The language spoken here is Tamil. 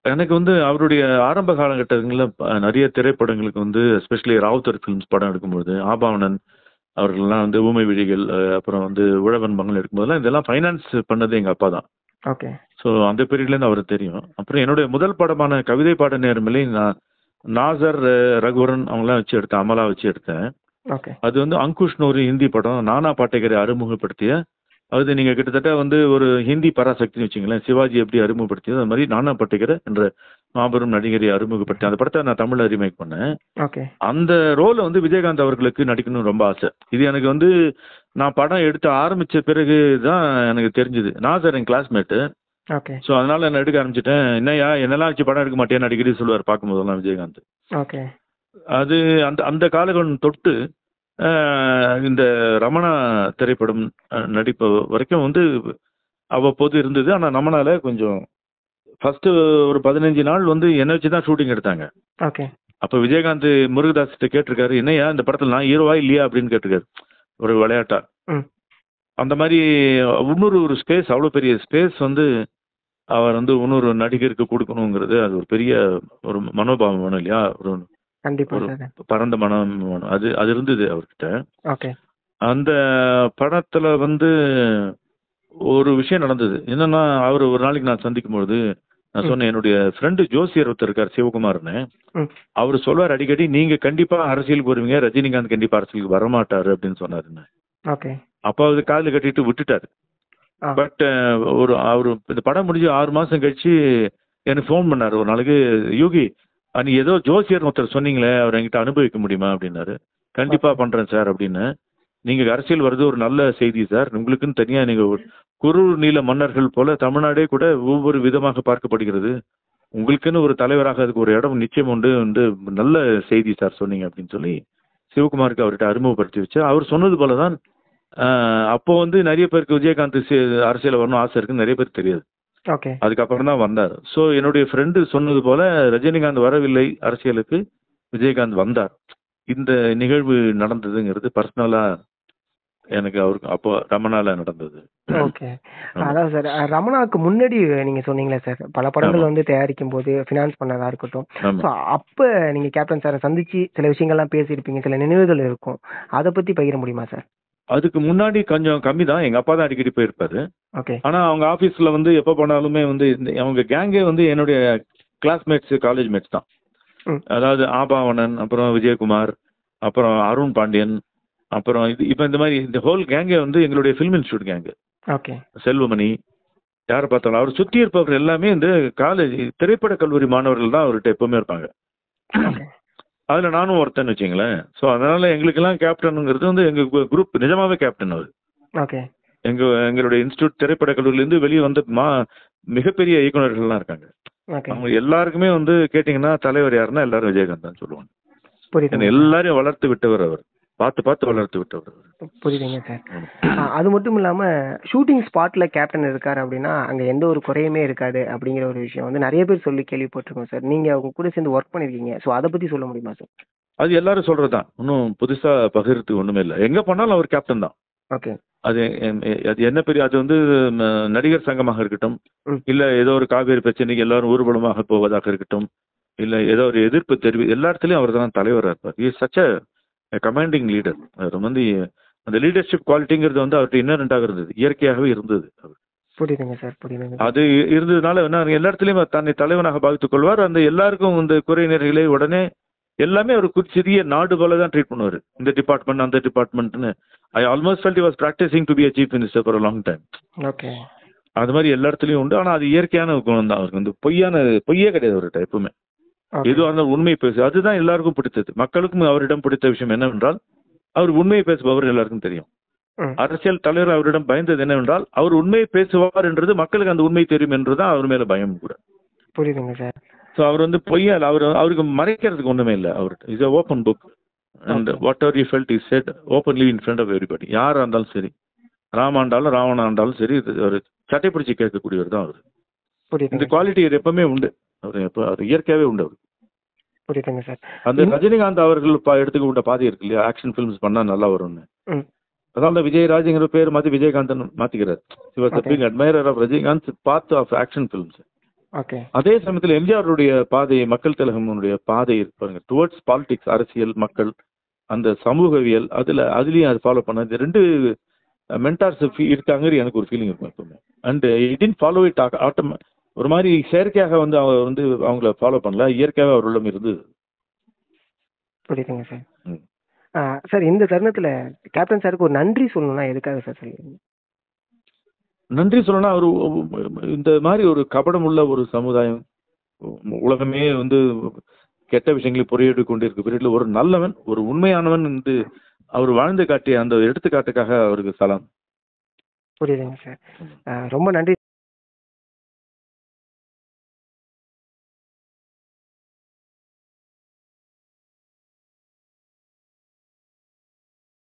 எனக்கு வந்து அவருடைய ஆரம்ப காலகட்டங்களில் ப- நிறைய திரைப்படங்களுக்கு வந்து எஸ்பெஷலி ராவுத்தர் ஃபிலிம்ஸ் படம் எடுக்கும்போது ஆபாவனன் அவர்கள்லாம் வந்து ஊமை விழிகள் அஹ், அப்புறம் வந்து உழவன் மகன் எடுக்கும்போதெல்லாம் இதெல்லாம் ஃபைனான்ஸ் பண்ணது எங்கள் அப்பா தான் ஓகே ஸோ அந்த பீரியட்லேருந்து அவருக்கு தெரியும் அப்புறம் என்னுடைய முதல் படமான கவிதை பாட நேர்மலை நான் நாசர் அஹ், ரகுவரன் அவங்களாம் வச்சு எடுத்தேன் அமலா வச்சு எடுத்தேன் ஓகே அது வந்து அங்குஷ்னு ஒரு ஹிந்தி படம் நானா பாட்டேகரை அறிமுகப்படுத்திய அது நீங்க கிட்டத்தட்ட வந்து ஒரு ஹிந்தி பராசக்தின்னு வச்சுங்களேன் சிவாஜி எப்படி அறிமுகப்படுத்தியது அது மாதிரி நானா பாட்டேகரை என்ற மாபெரும் நடிகரை அறிமுகப்படுத்தி அந்த படத்தை நான் தமிழ்ல ரீமேக் பண்ணேன் ஓகே அந்த ரோலை வந்து விஜயகாந்த் அவர்களுக்கு நடிக்கணும்னு ரொம்ப ஆசை இது எனக்கு வந்து நான் படம் எடுத்து ஆரம்பிச்ச பிறகு தான் எனக்கு தெரிஞ்சது நான் சார் என் கிளாஸ்மேட்டு ஓகே ஸோ அதனால நான் எடுக்க ஆரம்பிச்சிட்டேன் என்னய்யா என்னெல்லாம் வச்சு படம் எடுக்க மாட்டேன்னு அடிக்கடி சொல்லுவார் பார்க்கும்போதெல்லாம் விஜயகாந்த் ஓகே அது அந்த அந்த காலகட்டம் தொட்டு அஹ், இந்த ரமணா திரைப்படம் அஹ், நடிப்பு வரைக்கும் வந்து அவ்வப்போது இருந்தது ஆனால் நம்மளால கொஞ்சம் ஃபர்ஸ்ட் ஒரு பதினஞ்சு நாள் வந்து என்னை வச்சு தான் ஷூட்டிங் எடுத்தாங்க ஓகே அப்போ விஜயகாந்த் முருகதாஸ் கிட்ட கேட்டிருக்காரு என்னய்யா இந்த படத்தில் நான் ஹீரோவா இல்லையா அப்படின்னு கேட்டிருக்காரு ஒரு விளையாட்டா ம். அந்த மாதிரி இன்னொரு ஒரு ஸ்பேஸ் அவ்வளோ பெரிய ஸ்பேஸ் வந்து அவர் வந்து இன்னொரு நடிகருக்கு கொடுக்கணுங்கிறது அது ஒரு பெரிய ஒரு மனோபாவம் வேணும் இல்லையா ஒரு கண்டிப்பா ஒரு சார் பரந்த மனம் வேணும் அது அது இருந்தது அவர்கிட்ட ஓகே அந்த படத்துல வந்து ஒரு விஷயம் நடந்தது என்னன்னா அவர் ஒரு நாளைக்கு நான் சந்திக்கும் பொழுது நான் ம். சொன்னேன் என்னுடைய ஃப்ரெண்டு ஜோசியர் ஒருத்தர் இருக்கார் சிவகுமார்னு ம் அவர் சொல்வார் அடிக்கடி நீங்க கண்டிப்பா அரசியலுக்கு வருவீங்க ரஜினிகாந்த் கண்டிப்பா அரசியலுக்கு வரமாட்டாரு அப்படின்னு சொன்னாருன்னு ஓகே அப்போ அது காதில் கட்டிட்டு விட்டுட்டாரு ஆ பட் ஒரு அவர் இந்த படம் முடிஞ்சு ஆறு மாசம் கழிச்சு எனக்கு ஃபோன் பண்ணாரு ஒரு நாளைக்கு யோகி அஹ், நீ ஏதோ ஜோசியர் ஒருத்தர் சொன்னீங்களே அவர் என்கிட்ட அனுபவிக்க முடியுமா அப்படின்னாரு கண்டிப்பா பண்றேன் சார் அப்படின்னு நீங்க அரசியல் வர்றது ஒரு நல்ல செய்தி சார் உங்களுக்குன்னு தனியா நீங்க ஒரு குறு நீல மன்னர்கள் போல தமிழ்நாடே கூட ஒவ்வொரு விதமாக பார்க்கப்படுகிறது உங்களுக்குன்னு ஒரு தலைவராக அதுக்கு ஒரு இடம் நிச்சயம் உண்டு வந்து நல்ல செய்தி சார் சொன்னீங்க அப்படின்னு சொல்லி சிவகுமாருக்கு அவர்கிட்ட அறிமுகப்படுத்தி வச்சு அவர் சொன்னது போல தான் ஆஹ், அப்போ வந்து நிறைய பேருக்கு விஜயகாந்த் சி- அரசியல் வரணும் ஆசை இருக்குன்னு நிறைய பேருக்கு தெரியாது ஓகே அதுக்கப்புறம் தான் வந்தார் ஸோ என்னுடைய ஃப்ரெண்டு சொன்னது போல ரஜினிகாந்த் வரவில்லை அரசியலுக்கு விஜயகாந்த் வந்தார் இந்த நிகழ்வு நடந்ததுங்கிறது பர்சனலா எனக்கு அவருக்கு அப்போ ரமணால நடந்தது ஓகே அதான் சார் ரமணாவுக்கு முன்னாடி நீங்க சொன்னீங்களே சார் பல படங்கள் ஆமா. வந்து தயாரிக்கும் போது ஃபினான்ஸ் பண்ணதா இருக்கட்டும் ஆமா ஸோ அப்ப நீங்க கேப்டன் சாரை சந்திச்சு சில விஷயங்கள்லாம் பேசியிருப்பீங்க சில நினைவுகள் இருக்கும் அதை பத்தி பகிர முடியுமா சார் அதுக்கு முன்னாடி கொஞ்சம் கம்மி தான் எங்க அப்பா தான் அடிக்கடி போயிருப்பாரு ஓகே ஆனா அவங்க ஆபீஸ்ல வந்து எப்போ போனாலுமே வந்து இந்த- அவங்க கேங்கே வந்து என்னுடைய கிளாஸ்மேட்ஸ் காலேஜ் மேட்ஸ் தான் ம். அதாவது ஆபாவணன் அப்புறம் விஜயகுமார் அப்புறம் அருண் பாண்டியன் அப்புறம் இது இப்போ இந்த மாதிரி இந்த ஹோல் கேங்கே வந்து எங்களுடைய film institute gang okay Selvamani யாரை பார்த்தாலும் அவர் சுற்றி இருப்பவர்கள் எல்லாமே இந்த காலேஜ் திரைப்பட கல்லூரி மாணவர்கள் தான் அவர்கிட்ட எப்பவுமே இருப்பாங்க ஓகே அதில் நானும் ஒருத்தன் வச்சுங்களேன் ஸோ அதனால எங்களுக்கெல்லாம் கேப்டனுங்கிறது வந்து எங்கள் குரூப் நிஜமாவே கேப்டன் அவர் ஓகே எங்க எங்களுடைய இன்ஸ்டியூட் திரைப்பட கல்லூரியிலேருந்து வெளியே வந்த மா மிகப்பெரிய இயக்குனர்கள்லாம் இருக்காங்க ஓகே அவங்க எல்லாருக்குமே வந்து கேட்டிங்கன்னா தலைவர் யாருன்னா எல்லாரும் விஜயகாந்த் தான் சொல்லுவாங்க புரியுது ஏன்னா எல்லாரையும் வளர்த்து விட்டவர் அவர் பார்த்து பார்த்து வளர்த்து விட்டவர் அவர் புரியுதுங்க சார் அது மட்டும் இல்லாம ஷூட்டிங் ஸ்பாட்ல கேப்டன் இருக்காரு அப்படின்னா அங்க எந்த ஒரு குறையுமே இருக்காது அப்படிங்கிற ஒரு விஷயம் வந்து நிறைய பேர் சொல்லி கேள்விப்பட்டிருக்கோம் சார் நீங்க அவங்க கூட சேர்ந்து ஒர்க் பண்ணிருக்கீங்க ஸோ அதை பத்தி சொல்ல முடியுமா சார் அது எல்லாரும் சொல்றது தான் இன்னும் புதுசா பகிர்றதுக்கு ஒண்ணுமே இல்லை எங்க போனாலும் அவர் கேப்டன் தான் ஓகே அது எம், எ- அது என்ன பெரிய அது வந்து ம, நடிகர் சங்கமாக இருக்கட்டும் ம். இல்ல ஏதோ ஒரு காவேரி பிரச்சனைக்கு எல்லாரும் ஊர்வலமாக போவதாக இருக்கட்டும் இல்ல ஏதோ ஒரு எதிர்ப்பு தெரிவி எல்லா இடத்துலயும் அவர் தான் தலைவராக இருப்பார் is such a commanding leader அவர் வந்து அந்த லீடர்ஷிப் குவாலிட்டிங்கிறது வந்து அவர்கிட்ட இன்னரண்டாக இருந்தது இயற்கையாகவே இருந்தது அவர் புரியுதுங்க சார் புரியுதுங்க அது இருந்ததுனால என்ன எல்லா இடத்துலயும் அவர் தன்னை தலைவனாக பாவித்துக் கொள்வார் அந்த எல்லாருக்கும் இந்த குறை நிறைகளை உடனே எல்லாமே ஒரு கு- சிறிய நாடு போல தான் ட்ரீட் பண்ணுவார் இந்த டிபார்ட்மெண்ட் அந்த டிபார்ட்மெண்ட்னு I almost felt was practicing to be a chief minister for long time okay அது மாதிரி எல்லா இடத்துலயும் உண்டு ஆனா அது இயற்கையான குணம் தான் அவருக்கு வந்து பொய்யான பொய்யே கிடையாது அவர்கிட்ட எப்பவுமே எதுவாக இருந்தாலும் உண்மை பேசு அதுதான் எல்லாருக்கும் பிடித்தது மக்களுக்கும் அவரிடம் பிடித்த விஷயம் என்னவென்றால் அவர் உண்மையை பேசுபவர் எல்லாருக்கும் தெரியும் ம். அரசியல் தலைவர் அவரிடம் பயந்தது என்னவென்றால் அவர் உண்மையை பேசுவார் என்றது மக்களுக்கு அந்த உண்மை தெரியும் என்றுதான் அவர் மேல பயம் கூட புரியுதுங்க சார் ஸோ அவர் வந்து பொய்யா இல்ல, அவர் அவருக்கு மறைக்கிறதுக்கு ஒண்ணுமே இல்லை அவர்கிட்ட is open book and Okay. Whatever you felt is said openly in front of everybody யாரா இருந்தாலும் சரி ராமாண்டாலும் ராவணா இருந்தாலும் சரி இது ஒரு சட்டை பிடிச்சி கேட்கக்கூடியவர் தான் அவர் இந்த புரியுதுங்க குவாலிட்டி எப்பவுமே உண்டு அவர் எப்போ அவர் இயற்கையாகவே உண்டு அவர் புரியுதுங்க சார் அந்த ரஜினிகாந்த் அவர்கள் பா- எடுத்துக்க விட்ட பாதை இருக்கு இல்லையா ஆக்ஷன் ஃபிலிம்ஸ் பண்ணா நல்லா வரும்னு ம் அதனால விஜயராஜ்ங்கிற பேர் மாத்தி விஜயகாந்த் மாத்திக்கிறார் சிவர் Okay. Big admirer of Rajinikanth part of action films okay அதே சமயத்தில் எம்ஜிஆருடைய பாதை மக்கள் திலகமுடைய பாதை இருக்கு பாருங்க டுவர்ட்ஸ் பாலிடிக்ஸ் அரசியல் மக்கள் அந்த சமூகவியல் அதில் அதுலேயும் அது ஃபாலோ பண்ண இந்த ரெண்டு மென்டார்ஸ் இருக்காங்க எனக்கு ஒரு ஃபீலிங் இருக்கும் எப்பவுமே அண்ட் இடின் ஃபாலோ இட் ஆட்டம் ஒரு மாதிரி செயற்கையாக வந்து அவங்க வந்து அவங்கள ஃபாலோ பண்ணல இயற்கையாக அவர் உள்ளம் இருந்து புரியுதுங்க சார் ம். ஆ, சார் இந்த தருணத்தில் கேப்டன் சாருக்கு ஒரு நன்றி சொல்லணும்னா எதுக்காக சார் சொல்லுவீங்க நன்றி சொல்லணும்னா அவர் இந்த மாதிரி ஒரு கபடம் உள்ள ஒரு சமுதாயம் உ- உலகமே வந்து கெட்ட விஷயங்களை பொறியிட்டு கொண்டிருக்க பீரியட்ல ஒரு நல்லவன் ஒரு உண்மையானவன் என்று அவர் வாழ்ந்து காட்டிய அந்த எடுத்துக்காட்டுக்காக அவருக்கு சலாம் புரியுதுங்க சார் ஆ, ரொம்ப நன்றி